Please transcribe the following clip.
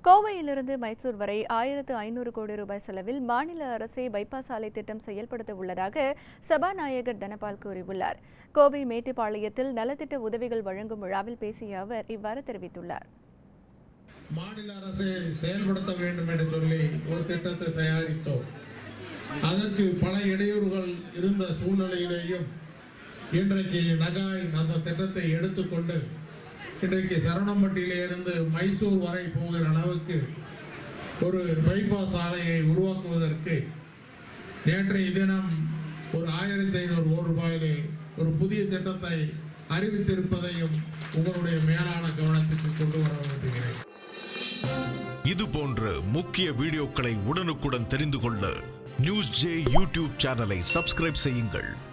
கோவையிலிருந்து மைசூர் வரை ஆயிரத்து ஐநூறு கோடி ரூபாய் செலவில் மாநில அரசே பைபாஸ் சாலை திட்டம் செயல்படுத்த உள்ளதாக சபாநாயகர் தனபால் கூறியுள்ளார் கோவை மேட்டுப்பாளையத்தில் நலத்திட்ட உதவிகள் வழங்கும் விழாவில் பேசிய அவர் இவ்வாறு தெரிவித்துள்ளார் மாநில அரசை செயல்படுத்த வேண்டும் என்று சொல்லி ஒரு திட்டத்தை தயாரித்தோம் அதற்கு பல இடையூறுகள் இருந்த சூழ்நிலையிலேயும் இன்றைக்கு நகாய் அந்த திட்டத்தை எடுத்துக்கொண்டு இன்றைக்கு சரவணம்பட்டியிலிருந்து மைசூர் வரை போகிற அளவுக்கு ஒரு பைபாஸ் சாலையை உருவாக்குவதற்கு நேற்றைய தினம் ஒரு ஆயிரத்தி ஐநூறு கோடி ரூபாயிலே ஒரு புதிய திட்டத்தை அறிவித்திருப்பதையும் உங்களுடைய மேலான கவனத்துக்கு கொண்டு வர விரும்புகிறேன் இது போன்ற முக்கிய வீடியோக்களை உடனுக்குடன் தெரிந்து கொள்ள நியூஸ் ஜே யூடியூப் சேனலை சப்ஸ்கிரைப் செய்யுங்கள்